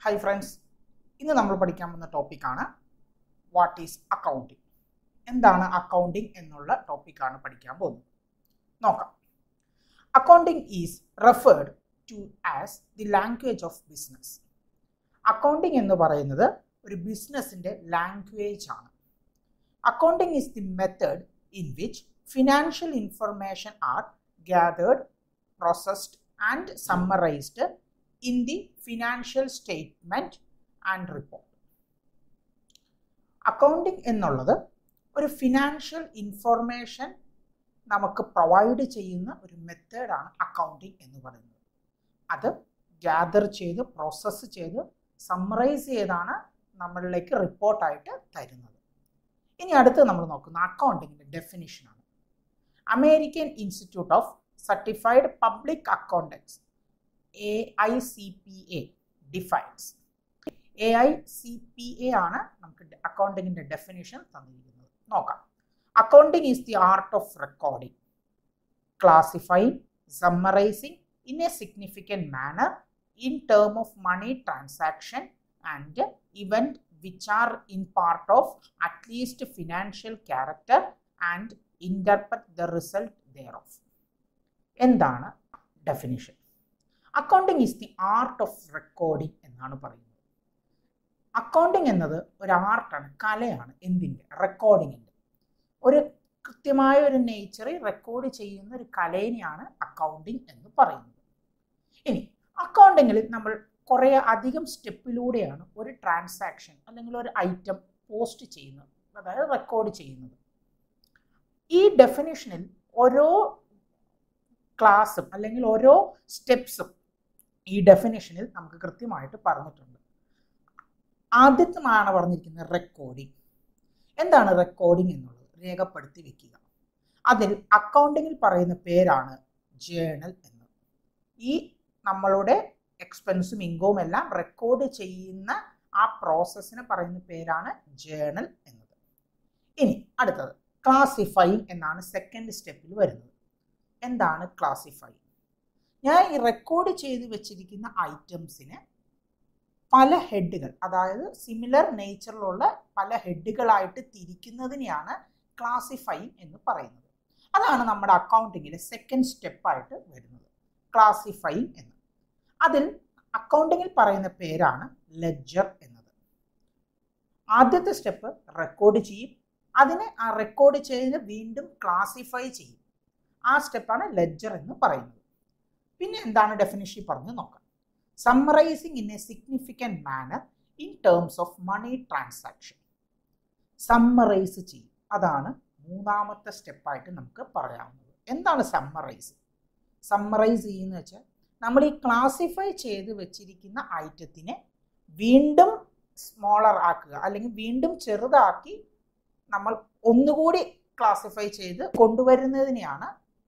hi friends ഇന്ന് നമ്മൾ പഠിക്കാൻ പോകുന്ന ടോപ്പിക്കാണ് വാട്ട് ഈസ് അക്കൗണ്ടിങ് എന്താണ് അക്കൗണ്ടിങ് എന്നുള്ള ടോപ്പിക്കാണ് പഠിക്കാൻ പോകുന്നത് നോക്കാം accounting is referred to as the language of business accounting എന്ന് പറയുന്നത് ഒരു ബിസിനസ്സിൻ്റെ ലാംഗ്വേജ് ആണ് accounting is the method in which financial information are gathered processed and summarised in the financial statement and report accounting എന്നുള്ളത് ഒരു financial information നമുക്ക് provide ചെയ്യുന്ന ഒരു മെത്തേഡാണ് അക്കൗണ്ടിങ് എന്ന് പറയുന്നത് അത് ഗ്യാദർ ചെയ്ത് പ്രോസസ്സ് ചെയ്ത് സമ്മറൈസ് ചെയ്താണ് നമ്മളിലേക്ക് റിപ്പോർട്ടായിട്ട് തരുന്നത് ഇനി അടുത്ത് നമ്മൾ നോക്കുന്ന അക്കൗണ്ടിങ്ങിൻ്റെ ഡെഫിനിഷനാണ് American institute of certified public accountants A I C P A defines A I C P A ആണ് നമുക്ക് അക്കൗണ്ടിങ്ങിൻ്റെ ഡെഫിനിഷൻ തന്നിരിക്കുന്നത് നോക്കാം accounting is the art of recording classifying summarising in a significant manner in term of money transaction and event which are in part of at least financial character and interpret the result thereof എന്താണ് definition accounting is the art of recording എന്നാണ് പറയുന്നത് accounting എന്നത് ഒരു ആർട്ടാണ് കലയാണ് എന്തിൻ്റെ റെക്കോർഡിങ്ങിൻ്റെ ഒരു കൃത്യമായ ഒരു നേച്ചറിൽ റെക്കോർഡ് ചെയ്യുന്ന ഒരു കലേനെയാണ് അക്കൗണ്ടിങ് എന്ന് പറയുന്നത് ഇനി അക്കൗണ്ടിങ്ങിൽ നമ്മൾ കുറേ അധികം സ്റ്റെപ്പിലൂടെയാണ് ഒരു ട്രാൻസാക്ഷൻ അല്ലെങ്കിൽ ഒരു ഐറ്റം പോസ്റ്റ് ചെയ്യുന്നത് അതായത് റെക്കോർഡ് ചെയ്യുന്നത് ഈ ഡെഫിനിഷനിൽ ഓരോ ക്ലാസ്സും അല്ലെങ്കിൽ ഓരോ സ്റ്റെപ്സും ഈ ഡെഫിനേഷനിൽ നമുക്ക് കൃത്യമായിട്ട് പറഞ്ഞിട്ടുണ്ട് ആദ്യത്തെയാണ് പറഞ്ഞിരിക്കുന്നത് റെക്കോർഡിംഗ് എന്താണ് റെക്കോർഡിംഗ് എന്നുള്ളത് രേഖപ്പെടുത്തി വെക്കുക അതിൽ അക്കൗണ്ടിങ്ങിൽ പറയുന്ന പേരാണ് ജേണൽ എന്ന് ഈ നമ്മളുടെ എക്സ്പെൻസും ഇൻകവും എല്ലാം റെക്കോർഡ് ചെയ്യുന്ന ആ പ്രോസസ്സിന് പറയുന്ന പേരാണ് ജേണൽ എന്നത് ഇനി അടുത്തത് ക്ലാസിഫൈങ് എന്നാണ് സെക്കൻഡ് സ്റ്റെപ്പിൽ വരുന്നത് എന്താണ് ക്ലാസിഫൈ ഞാൻ ഈ റെക്കോർഡ് ചെയ്ത് വെച്ചിരിക്കുന്ന ഐറ്റംസിന് പല ഹെഡുകൾ അതായത് സിമിലർ നേച്ചറിലുള്ള പല ഹെഡുകളായിട്ട് തിരിക്കുന്നതിനെയാണ് ക്ലാസിഫൈങ് എന്ന് പറയുന്നത് അതാണ് നമ്മുടെ അക്കൗണ്ടിങ്ങിലെ സെക്കൻഡ് സ്റ്റെപ്പായിട്ട് വരുന്നത് ക്ലാസിഫൈങ് എന്ന് അതിൽ അക്കൗണ്ടിങ്ങിൽ പറയുന്ന പേരാണ് ലെഡ്ജർ എന്നത് ആദ്യത്തെ സ്റ്റെപ്പ് റെക്കോർഡ് ചെയ്യും അതിനെ ആ റെക്കോർഡ് ചെയ്ത് വീണ്ടും ക്ലാസിഫൈ ചെയ്യും ആ സ്റ്റെപ്പാണ് ലെഡ്ജർ എന്ന് പറയുന്നത് പിന്നെ എന്താണ് ഡെഫിനിഷൻ പറഞ്ഞ് നോക്കാം summarising in a significant manner in terms of money transaction summarise ചെയ്യും അതാണ് മൂന്നാമത്തെ സ്റ്റെപ്പായിട്ട് നമുക്ക് പറയാവുന്നത് എന്താണ് സമ്മറൈസ് സമ്മറൈസ് ചെയ്യുന്ന വെച്ചാൽ നമ്മൾ ഈ ക്ലാസിഫൈ ചെയ്ത് വെച്ചിരിക്കുന്ന ഐറ്റത്തിനെ വീണ്ടും സ്മോളർ ആക്കുക അല്ലെങ്കിൽ വീണ്ടും ചെറുതാക്കി നമ്മൾ ഒന്നുകൂടി ക്ലാസിഫൈ ചെയ്ത് കൊണ്ടുവരുന്നതിനെയാണ്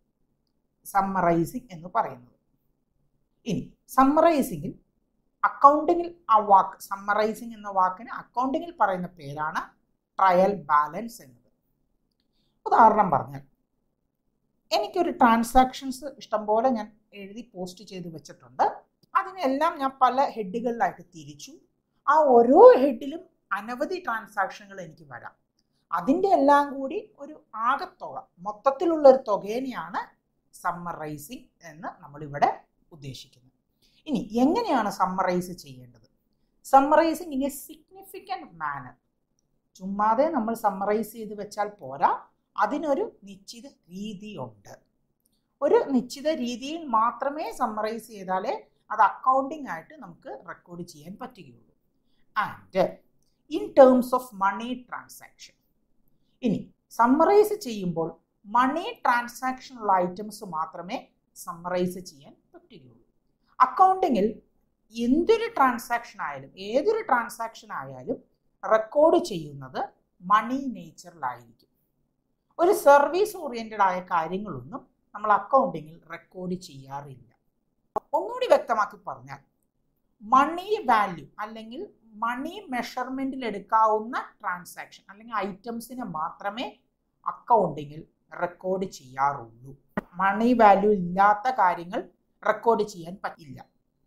സമ്മറൈസിങ് എന്ന് പറയുന്നത് ഇനി സമ്മറൈസിങ്ങിൽ അക്കൗണ്ടിങ്ങിൽ ആ വാക്ക് സമ്മറൈസിങ് എന്ന വാക്കിന് അക്കൗണ്ടിങ്ങിൽ പറയുന്ന പേരാണ് ട്രയൽ ബാലൻസ് എന്നത് ഉദാഹരണം പറഞ്ഞാൽ എനിക്കൊരു ട്രാൻസാക്ഷൻസ് ഇഷ്ടംപോലെ ഞാൻ എഴുതി പോസ്റ്റ് ചെയ്ത് വെച്ചിട്ടുണ്ട് അതിനെല്ലാം ഞാൻ പല ഹെഡുകളിലായിട്ട് തിരിച്ചു ആ ഓരോ ഹെഡിലും അനവധി ട്രാൻസാക്ഷനുകൾ എനിക്ക് വരാം അതിൻ്റെ എല്ലാം കൂടി ഒരു ആകത്തുക മൊത്തത്തിലുള്ള ഒരു തുകേനെയാണ് സമ്മറൈസിങ് എന്ന് നമ്മളിവിടെ ഉദ്ദേശിക്കുന്നത് ഇനി എങ്ങനെയാണ് സമ്മറൈസ് ചെയ്യേണ്ടത് summarising in a significant manner ചുമ്മാതെ നമ്മൾ സമ്മറൈസ് ചെയ്ത് വെച്ചാൽ പോരാ അതിനൊരു നിശ്ചിത രീതിയുണ്ട് ഒരു നിശ്ചിത രീതിയിൽ മാത്രമേ സമ്മറൈസ് ചെയ്താലേ അത് അക്കൗണ്ടിങ് ആയിട്ട് നമുക്ക് റെക്കോർഡ് ചെയ്യാൻ പറ്റുകയുള്ളൂ and in terms of money transaction ഇനി സമ്മറൈസ് ചെയ്യുമ്പോൾ മണി ട്രാൻസാക്ഷനുള്ള ഐറ്റംസ് മാത്രമേ സമ്മറൈസ് ചെയ്യാൻ പറ്റുകയുള്ളൂ അക്കൗണ്ടിങ്ങിൽ എന്തൊരു ട്രാൻസാക്ഷൻ ആയാലും ഏതൊരു ട്രാൻസാക്ഷൻ ആയാലും റെക്കോർഡ് ചെയ്യുന്നത് മണി നേച്ചറിലായിരിക്കും ഒരു സർവീസ് ഓറിയൻറ്റഡ് ആയ കാര്യങ്ങളൊന്നും നമ്മൾ അക്കൗണ്ടിങ്ങിൽ റെക്കോർഡ് ചെയ്യാറില്ല ഒന്നുകൂടി വ്യക്തമാക്കി പറഞ്ഞാൽ മണി വാല്യൂ അല്ലെങ്കിൽ മണി മെഷർമെൻറ്റിൽ എടുക്കാവുന്ന ട്രാൻസാക്ഷൻ അല്ലെങ്കിൽ ഐറ്റംസിനെ മാത്രമേ അക്കൗണ്ടിങ്ങിൽ റെക്കോർഡ് ചെയ്യാറുള്ളൂ മണി വാല്യൂ ഇല്ലാത്ത കാര്യങ്ങൾ റെക്കോർഡ് ചെയ്യാൻ പറ്റില്ല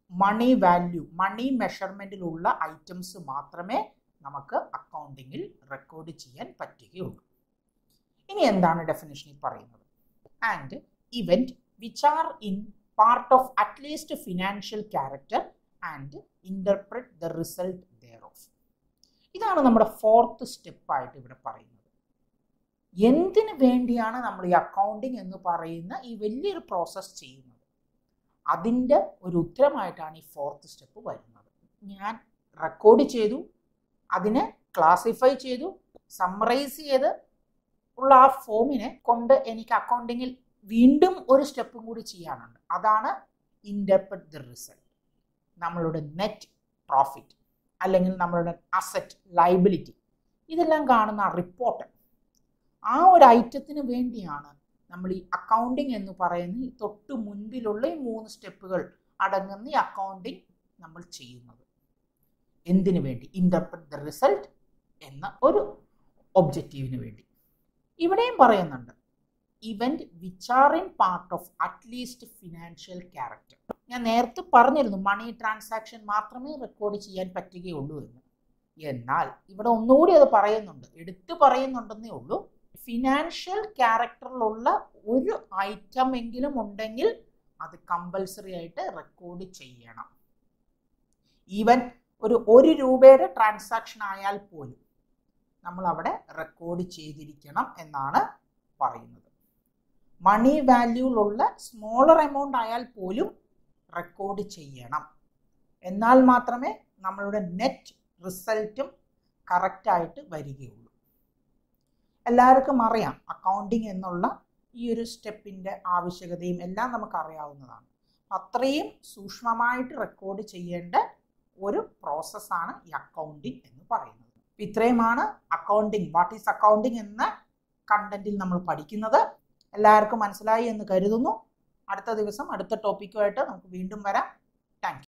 മണി വാല്യൂ മണി മെഷർമെൻറ്റിലുള്ള ഐറ്റംസ് മാത്രമേ നമുക്ക് അക്കൗണ്ടിങ്ങിൽ റെക്കോർഡ് ചെയ്യാൻ പറ്റുകയുള്ളൂ ഇനി എന്താണ് ഡെഫിനേഷനിൽ പറയുന്നത് and event which are in part of at least financial character and interpret the result thereof ഇതാണ് നമ്മുടെ ഫോർത്ത് സ്റ്റെപ്പായിട്ട് ഇവിടെ പറയുന്നത് എന്തിനു വേണ്ടിയാണ് നമ്മൾ ഈ അക്കൗണ്ടിങ് എന്ന് പറയുന്ന ഈ വലിയൊരു പ്രോസസ്സ് ചെയ്യുന്നത് അതിൻ്റെ ഒരു ഉത്തരമായിട്ടാണ് ഈ ഫോർത്ത് സ്റ്റെപ്പ് വരുന്നത് ഞാൻ റെക്കോർഡ് ചെയ്തു അതിനെ ക്ലാസിഫൈ ചെയ്തു സമ്മറൈസ് ചെയ്ത് ഉള്ള ആ ഫോമിനെ കൊണ്ട് എനിക്ക് അക്കൗണ്ടിങ്ങിൽ വീണ്ടും ഒരു സ്റ്റെപ്പും കൂടി ചെയ്യാനുണ്ട് അതാണ് ഇൻ്റർപ്രറ്റ് ദ റിസൾട്ട് നമ്മളുടെ നെറ്റ് പ്രോഫിറ്റ് അല്ലെങ്കിൽ നമ്മളുടെ അസറ്റ് ലൈബിലിറ്റി ഇതെല്ലാം കാണുന്ന റിപ്പോർട്ട് ആ ഒരു ഐറ്റത്തിന് വേണ്ടിയാണ് നമ്മൾ ഈ അക്കൗണ്ടിങ് എന്ന് പറയുന്ന ഈ തൊട്ട് മുൻപിലുള്ള ഈ മൂന്ന് സ്റ്റെപ്പുകൾ അടങ്ങുന്ന ഈ അക്കൗണ്ടിങ് നമ്മൾ ചെയ്യുന്നത് എന്തിനു വേണ്ടി ഇൻ്റർപ്രറ്റ് ദ റിസൾട്ട് എന്ന ഒരു ഒബ്ജക്റ്റീവിന് വേണ്ടി ഇവിടെയും പറയുന്നുണ്ട് event which are in part of at least financial character ഞാൻ നേരത്തെ പറഞ്ഞിരുന്നു മണി ട്രാൻസാക്ഷൻ മാത്രമേ റെക്കോർഡ് ചെയ്യാൻ പറ്റുകയുള്ളൂ എന്ന് എന്നാൽ ഇവിടെ ഒന്നുകൂടി അത് പറയുന്നുണ്ട് എടുത്തു പറയുന്നുണ്ടെന്നേ ഉള്ളൂ ഫിനാൻഷ്യൽ ക്യാരക്ടറിലുള്ള ഒരു ഐറ്റം എങ്കിലും ഉണ്ടെങ്കിൽ അത് കമ്പൽസറി ആയിട്ട് റെക്കോർഡ് ചെയ്യണം ഈവൻ ഒരു ഒരു രൂപയുടെ ട്രാൻസാക്ഷൻ ആയാൽ പോലും നമ്മൾ അവിടെ റെക്കോർഡ് ചെയ്തിരിക്കണം എന്നാണ് പറയുന്നത് മണി വാല്യൂലുള്ള സ്മോളർ എമൗണ്ട് ആയാൽ പോലും റെക്കോർഡ് ചെയ്യണം എന്നാൽ മാത്രമേ നമ്മളുടെ നെറ്റ് റിസൾട്ടും കറക്റ്റായിട്ട് വരികയുള്ളൂ എല്ലാവർക്കും അറിയാം അക്കൗണ്ടിങ് എന്നുള്ള ഈ ഒരു സ്റ്റെപ്പിൻ്റെ ആവശ്യകതയും എല്ലാം നമുക്ക് അറിയാവുന്നതാണ് അത്രയും സൂക്ഷ്മമായിട്ട് റെക്കോർഡ് ചെയ്യേണ്ട ഒരു പ്രോസസ്സാണ് ഈ അക്കൗണ്ടിങ് എന്ന് പറയുന്നത് ഇത്രയുമാണ് അക്കൗണ്ടിങ് വാട്ട് ഈസ് അക്കൗണ്ടിങ് എന്ന കണ്ടന്റിൽ നമ്മൾ പഠിക്കുന്നത് എല്ലാവർക്കും മനസ്സിലായി എന്ന് കരുതുന്നു അടുത്ത ദിവസം അടുത്ത ടോപ്പിക്കുമായിട്ട് നമുക്ക് വീണ്ടും വരാം താങ്ക്